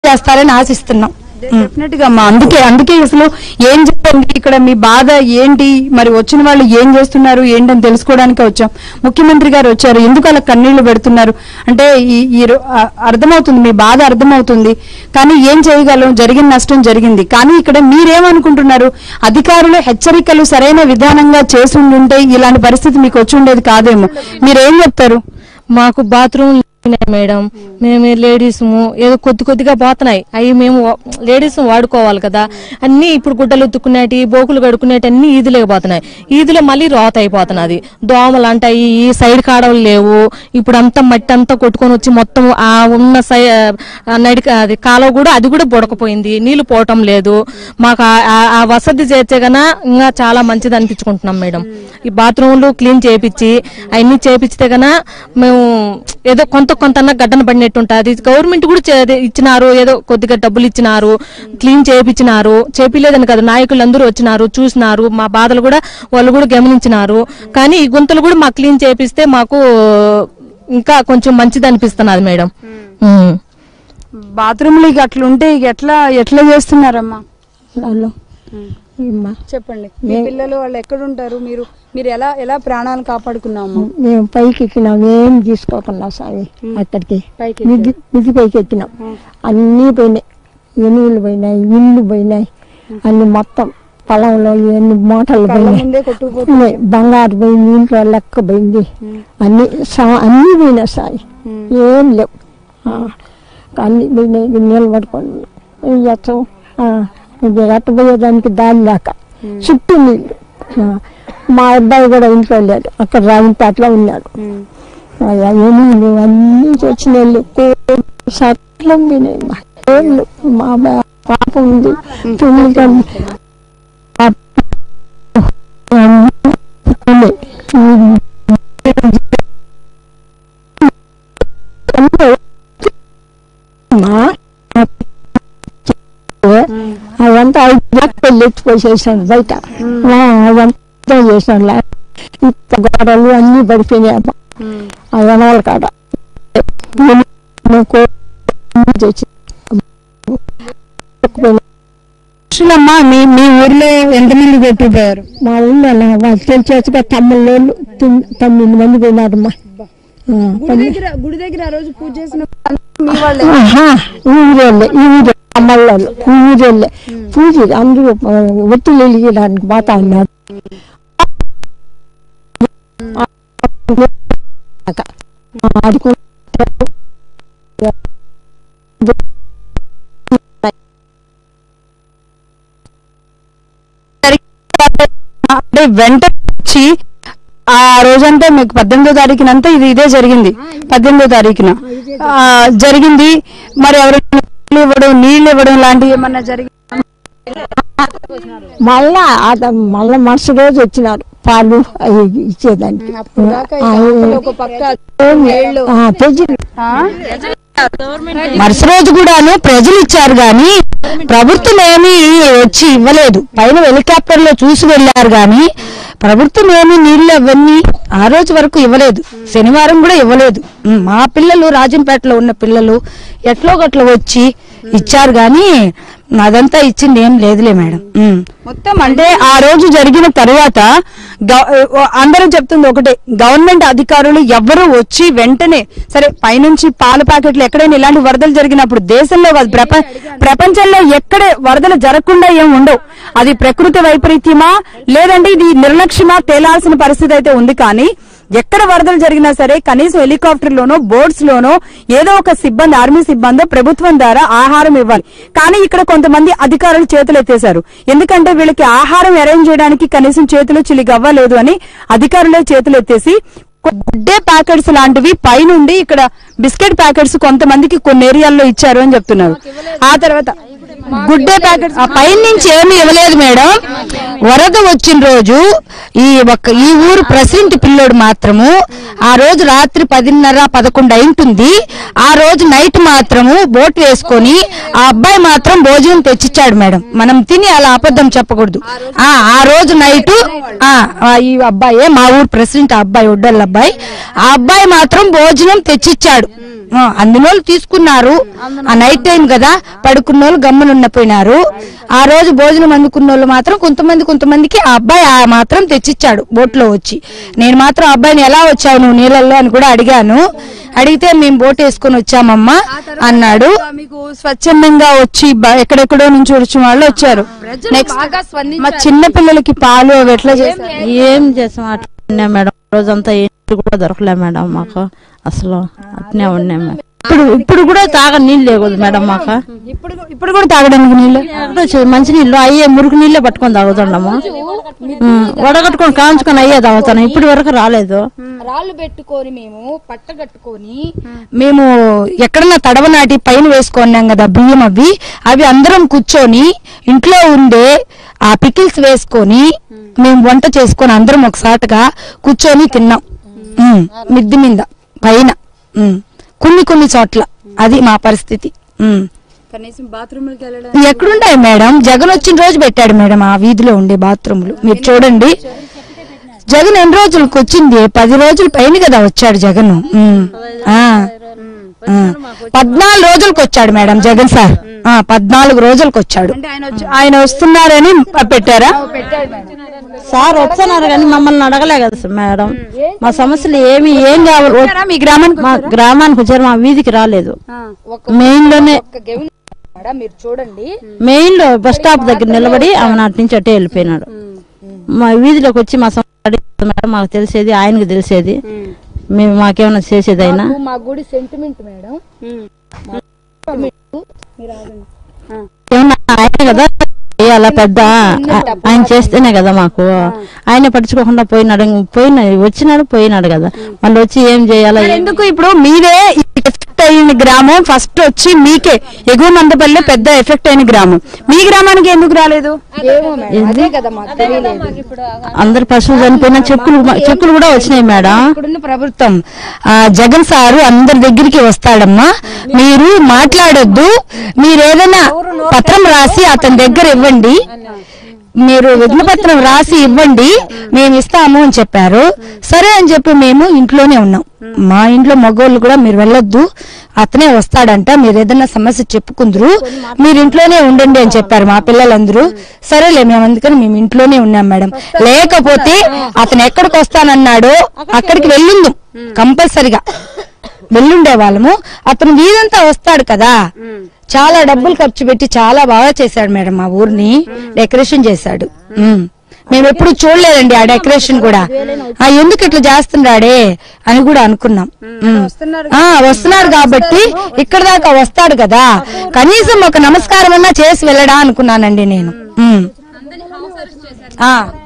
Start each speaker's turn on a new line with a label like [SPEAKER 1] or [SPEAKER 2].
[SPEAKER 1] చేస్తారని ఆశిస్తున్నాం డెఫినెట్ గా అమ్మా అందుకే అందుకే అసలు ఏం చెప్పండి ఇక్కడ మీ బాధ ఏంటి మరి వచ్చిన వాళ్ళు ఏం చేస్తున్నారు ఏంటని తెలుసుకోవడానికి వచ్చాం ముఖ్యమంత్రి గారు వచ్చారు ఎందుకు అలా కన్నీళ్లు పెడుతున్నారు అంటే ఈ ఈ రో- ఆ- అర్థమవుతుంది మీ బాధ అర్థమవుతుంది కానీ ఏం చేయగలం జరిగిన నష్టం జరిగింది కానీ ఇక్కడ మీరేమనుకుంటున్నారు అధికారులు హెచ్చరికలు సరైన విధానంగా చేసి ఉండుంటే ఇలాంటి పరిస్థితి మీకు వచ్చి ఉండేది కాదేమో మీరేం చెప్తారు
[SPEAKER 2] మాకు బాత్రూమ్ మేడం మేము లేడీస్ ఏదో కొద్ది కొద్దిగా పోతున్నాయి అవి మేము లేడీస్ వాడుకోవాలి కదా అన్ని ఇప్పుడు గుడ్డలు ఉత్తుకునేటి బోకులు కడుక్కునేటి అన్ని ఈదులేక పోతున్నాయి ఈదులో మళ్ళీ రోత అయిపోతున్నది దోమలు అంటాయి ఈ సైడ్ కాడవలు లేవు ఇప్పుడు అంతా మట్టి అంతా కొట్టుకొని వచ్చి మొత్తం ఆ ఉన్న సై ఆ నడిక అది కాలువ కూడా అది కూడా బుడకపోయింది నీళ్లు పోవటం లేదు మాకు ఆ- ఆ- ఆ వసతి చేర్చే గన ఇంకా చాలా మంచిది అనిపించుకుంటున్నాం మేడం ఈ బాత్రూమ్లు క్లీన్ చేపించి అవన్నీ చేపిస్తే గన మేము ఏదో కొంత కొంత గడ్డన పడినట్టు ఉంటుంది గవర్నమెంట్ కూడా చే- ఇచ్చినారు ఏదో కొద్దిగా డబ్బులు ఇచ్చినారు క్లీన్ చేపించినారు చేపిలేదని కదా నాయకులు అందరూ వచ్చినారు చూసినారు మా బాధలు కూడా వాళ్ళు కూడా గమనించినారు కానీ ఈ గుంతలు కూడా మాకు క్లీన్ చేపిస్తే మాకు ఇంకా కొంచెం మంచిది అనిపిస్తున్నది మేడం ఉమ్.
[SPEAKER 1] బాత్రూమ్లు ఇక అట్లా ఉంటే ఇక ఎట్లా ఎట్లా చేస్తున్నారమ్మా
[SPEAKER 3] హలో ఏమ్మా
[SPEAKER 1] చెప్పండి మీ పిల్లలు వాళ్ళు ఎక్కడ ఉంటారు మీరు మీరు ఎలా ఎలా ప్రాణాలు కాపాడుకున్నాము
[SPEAKER 3] మేము పైకి ఎక్కినాం ఏం తీసుకోకుండా స్వామి అక్కడికి
[SPEAKER 1] పైకి
[SPEAKER 3] మిద్ది మిద్ది పైకి ఎక్కినాం అన్నీ పోయినాయి ఎనుగులు పోయినాయి ఇల్లు పోయినాయి అన్ని మొత్తం పొలంలో ఎన్ని మూటలు పోయినాయి
[SPEAKER 1] ముందే కొట్టుకుపోతే
[SPEAKER 3] ఉన్నాయి. బంగారు పోయింది ఇంట్లో లెక్క పోయింది అన్ని సమ- అన్నీ పోయినాయి సాయి ఏం లేవు ఆ, అన్ని పోయినాయి ఇవి నిలబడుకొని ఏం చేస్తాం ఆ, ఇది ఎట్ట పోయేదానికి దారి లేక చుట్టూ నీళ్ళు ఆ, మా అబ్బాయి కూడా ఇంట్లో లేడు అక్కడ రావిపేటలో ఉన్నాడు అయ్యా ఏమీ అన్నీ తెచ్చిన వాళ్ళు సట్లం పోయినాయి మా ఏం లేవు. మా బా- పాప ఉంది పిల్లలు అవంతా ఐదు లక్షలు ఎత్తిపోసేసాను బయట ఆ, అవంతా చేశాను లా- ఇంత గోడలు అన్ని పడిపోయినాయి అబ్బా ఆ వనాల కాడ నేను కో- తెచ్చి
[SPEAKER 1] మనుషులమ్మా మీ మీ ఊర్లో ఎంతమంది కొట్టుకుపోయారు
[SPEAKER 3] మా ఊళ్ళో వాళ్ళు తెలిసేట్టుగా తమ్ముళ్ళు తొమ్మిది మంది పోయినారమ్మా ఆ,
[SPEAKER 1] గుడి దగ్గర గుడి దగ్గర ఆ రోజు పూజ చేసిన మీ వాళ్ళే
[SPEAKER 3] ఆహా, ఈ ఊరోళ్ళే ఈ ఊరు అమ్మళ్ళోళ్ళు ఈ ఊరోళ్ళే పూజ అందరూ ఆ, ఒత్తులు వెలిగడానికి పోతా ఉన్నారు ఆడుకుంటారు
[SPEAKER 1] అంటే వెంట వచ్చి ఆ రోజంతా మీకు పద్దెనిమిదో తారీఖునంతా ఇది ఇదే జరిగింది పద్దెనిమిదో తారీఖున ఆ, జరిగింది మరి ఎవరైనా నీళ్ళు ఇవ్వడం నీళ్ళు ఇవ్వడం లాంటివి ఏమన్నా జరిగి
[SPEAKER 3] మళ్ళా ఆట- మళ్ళా మరుసటి రోజు వచ్చినారు పాలు అవి ఇచ్చేదానికి ఆ, తెచ్చి
[SPEAKER 1] మరుసటి రోజు కూడాను ప్రజలు ఇచ్చారు గాని ప్రభుత్వం ఏమీ వచ్చి ఇవ్వలేదు పైన హెలికాప్టర్ లో చూసి వెళ్లారు గాని ప్రభుత్వం ఏమీ నీళ్లు అవన్నీ ఆ రోజు వరకు ఇవ్వలేదు శనివారం కూడా ఇవ్వలేదు ఉమ్, మా పిల్లలు రాజంపేటలో ఉన్న పిల్లలు ఎట్లో గట్ల వచ్చి ఇచ్చారు గాని అదంతా ఇచ్చింది ఏం లేదులే మేడం ఉమ్. మొత్తం అంటే ఆ రోజు జరిగిన తర్వాత గవ- అందరూ చెప్తుంది ఒకటే గవర్నమెంట్ అధికారులు ఎవరు వచ్చి వెంటనే సరే పైనుంచి పాల ప్యాకెట్లు ఎక్కడైనా ఇలాంటి వరదలు జరిగినప్పుడు దేశంలో కాదు ప్రప ప్రపంచంలో ఎక్కడ వరదలు జరగకుండా ఏం ఉండవు అది ప్రకృతి వైపరీత్యమా లేదంటే ఇది నిర్లక్ష్యమా తేలాల్సిన పరిస్థితి అయితే ఉంది కానీ ఎక్కడ వరదలు జరిగినా సరే కనీసం హెలికాప్టర్ లోనో బోట్స్ లోనో ఏదో ఒక సిబ్బంది ఆర్మీ సిబ్బంది ప్రభుత్వం ద్వారా ఆహారం ఇవ్వాలి కానీ ఇక్కడ కొంతమంది అధికారులు చేతులు ఎత్తేశారు ఎందుకంటే వీళ్ళకి ఆహారం అరేంజ్ చేయడానికి కనీసం చేతులు చిలిగవ్వలేదు అని అధికారులే చేతులు ఎత్తేసి గుడ్డే ప్యాకెట్స్ లాంటివి పైనుండి ఇక్కడ బిస్కెట్ ప్యాకెట్స్ కొంతమందికి కొన్ని ఏరియాల్లో ఇచ్చారు అని చెప్తున్నారు ఆ తర్వాత గుడ్డే ప్యాకెట్స్ పైనుంచి ఏమీ ఇవ్వలేదు మేడం వరద వచ్చిన రోజు ఈ ఒక్క ఈ ఊరు ప్రెసిడెంట్ పిల్లోడు మాత్రము ఆ రోజు రాత్రి పదిన్నర పదకొండు అయింటుంది ఆ రోజు నైట్ మాత్రము బోట్ వేసుకొని ఆ అబ్బాయి మాత్రం భోజనం తెచ్చిచ్చాడు మేడం మనం తిని అలా అబద్ధం చెప్పకూడదు ఆ ఆ రోజు నైట్ ఆ ఆ, ఈ అబ్బాయే మా ఊరు ప్రెసిడెంట్ ఆ అబ్బాయి ఒడ్డల్ల అబ్బాయి ఆ అబ్బాయి మాత్రం భోజనం తెచ్చిచ్చాడు ఆ, అందులోళ్ళు తీసుకున్నారు ఆ నైట్ టైం కదా పడుకున్న వాళ్ళు గమ్మున ఉండిపోయినారు ఆ రోజు భోజనం అందుకున్న వాళ్ళు మాత్రం కొంతమంది కొంతమందికి ఆ అబ్బాయి ఆ మాత్రం తెచ్చిచ్చాడు బోట్ లో వచ్చి నేను మాత్రం ఆ అబ్బాయిని ఎలా వచ్చావు నువ్వు నీళ్ళల్లో అని కూడా అడిగాను అడిగితే మేము బోట్ వేసుకొని వచ్చామమ్మా అన్నాడు
[SPEAKER 4] మీకు స్వచ్ఛందంగా వచ్చి బ- ఎక్కడెక్కడో నుంచి వచ్చిన వాళ్ళు వచ్చారు నెక్స్ట్ మా చిన్న పిల్లలకి పాలు అవి ఎట్లా చేశారు
[SPEAKER 5] ఏం చేసాం అట్లనే మేడం రోజంతా ఏంటి కూడా దొరకలే మేడం మాకు అసలు అట్నే ఉన్నాయి మేడం ఇప్పుడు ఇప్పుడు కూడా తాగ నీళ్ళు లేకూడదు మేడం మాకు
[SPEAKER 4] ఇప్పుడు ఇప్పుడు కూడా తాగడానికి నీళ్ళు
[SPEAKER 5] ఎక్కడో చే- మంచి నీళ్ళు అయ్యే మురుగు నీళ్ళే పట్టుకొని తాగుతున్నాము ఉం, వడగట్టుకొని కాంచుకొని అయ్యే తాగుతాను ఇప్పటి వరకు రాలేదు
[SPEAKER 1] రాళ్ళు పెట్టుకొని మేము పట్ట కట్టుకొని మేము ఎక్కడన్నా తడవ నాటి పైన వేసుకున్నాం కదా బియ్యం అవి అవి అందరం కూర్చొని ఇంట్లో ఉండే ఆ పికిల్స్ వేసుకొని మేము వంట చేసుకొని అందరం ఒకసాటుగా కూర్చొని తిన్నాం ఉమ్, మిద్ది మీద పైన ఉమ్, కొన్ని కొన్ని చోట్ల అది మా పరిస్థితి ఉమ్.
[SPEAKER 4] కనీసం బాత్రూమ్లకి వెళ్ళడం
[SPEAKER 1] ఎక్కడుంటాయి మేడం జగన్ వచ్చిన రోజు పెట్టాడు మేడం ఆ వీధిలో ఉండే బాత్రూములు మీరు చూడండి జగన్ ఎన్ని రోజులకు వచ్చింది పది రోజుల పైన కదా వచ్చాడు జగన్ ఉమ్. ఆ. ఆ. పద్నాలుగు రోజులకు వచ్చాడు మేడం జగన్ సార్ ఆ, పద్నాలుగు రోజులకు వచ్చాడు
[SPEAKER 4] అంటే ఆయన వచ్చి ఆయన వస్తున్నారని పెట్టారా
[SPEAKER 5] సార్ వచ్చన్నారు కానీ మమ్మల్ని అడగలే కదా సార్ మేడం మా సమస్యలు ఏమి ఏం కావాలి
[SPEAKER 4] వచ్చారా మీ గ్రామానికి
[SPEAKER 5] మా గ్రామానికి వచ్చారు మా వీధికి రాలేదు మెయిన్ లోనే
[SPEAKER 1] మీరు చూడండి
[SPEAKER 5] మెయిన్ లో బస్ స్టాప్ దగ్గర నిలబడి ఆమె నాటి నుంచి అట్టే వెళ్ళిపోయినాడు మా వీధిలోకి వచ్చి మా సమస్య అడిగితే మేడం మాకు తెలిసేది ఆయనకు తెలిసేది మేము మాకేమైనా చేసేది అయినా
[SPEAKER 1] మా గుడి సెంటిమెంట్ మేడం
[SPEAKER 5] ఏమన్నా ఆయన కదా చేయాలా పెద్ద ఆయన చేస్తేనే కదా మాకు ఆయన పట్టించుకోకుండా పోయినాడు పోయిన వచ్చినాడు పోయినాడు కదా మళ్ళీ వచ్చి ఏం చేయాలా ఏం-
[SPEAKER 4] ఎందుకు ఇప్పుడు మీదే ఎఫెక్ట్ అయిన గ్రామం ఫస్ట్ వచ్చి మీకే ఎగువ మందపల్లి పెద్ద ఎఫెక్ట్ అయిన గ్రామం మీ గ్రామానికి ఎందుకు రాలేదు
[SPEAKER 1] అదే కదా మాకు తెలియలేదు
[SPEAKER 5] అందరు పశువులు చనిపోయిన చెక్కులు చెక్కులు కూడా వచ్చినాయి మేడం
[SPEAKER 1] ఇప్పుడున్న ప్రభుత్వం ఆ జగన్ సారు అందరి దగ్గరికి వస్తాడమ్మా మీరు మాట్లాడొద్దు మీరు ఏదైనా పత్రం రాసి అతని దగ్గర ఇవ్వండి మీరు విజ్ఞపత్రం రాసి ఇవ్వండి మేము ఇస్తాము అని చెప్పారు సరే అని చెప్పి మేము ఇంట్లోనే ఉన్నాం మా ఇంట్లో మగవాళ్ళు కూడా మీరు వెళ్ళొద్దు అతనే వస్తాడంట మీరు ఏదైనా సమస్య చెప్పుకుందరు మీరు ఇంట్లోనే ఉండండి అని చెప్పారు మా పిల్లలందరూ సరేలే మేము అందుకని మేము ఇంట్లోనే ఉన్నాం మేడం లేకపోతే అతను ఎక్కడికి వస్తానన్నాడో అక్కడికి వెళ్ళింది కంపల్సరిగా వెళ్ళుండే వాళ్ళము అతను వీధంతా వస్తాడు కదా చాలా డబ్బులు ఖర్చు పెట్టి చాలా బాగా చేశాడు మేడం మా ఊరిని డెకరేషన్ చేశాడు ఉమ్. మేము ఎప్పుడు చూడలేదండి ఆ డెకరేషన్ కూడా ఆ ఎందుకు ఇట్లా చేస్తున్నాడే అని కూడా అనుకున్నాం ఉమ్. ఆ వస్తున్నాడు కాబట్టి ఇక్కడ దాకా వస్తాడు కదా కనీసం ఒక నమస్కారం అన్నా చేసి వెళ్ళడా అనుకున్నానండి నేను ఉమ్. ఆ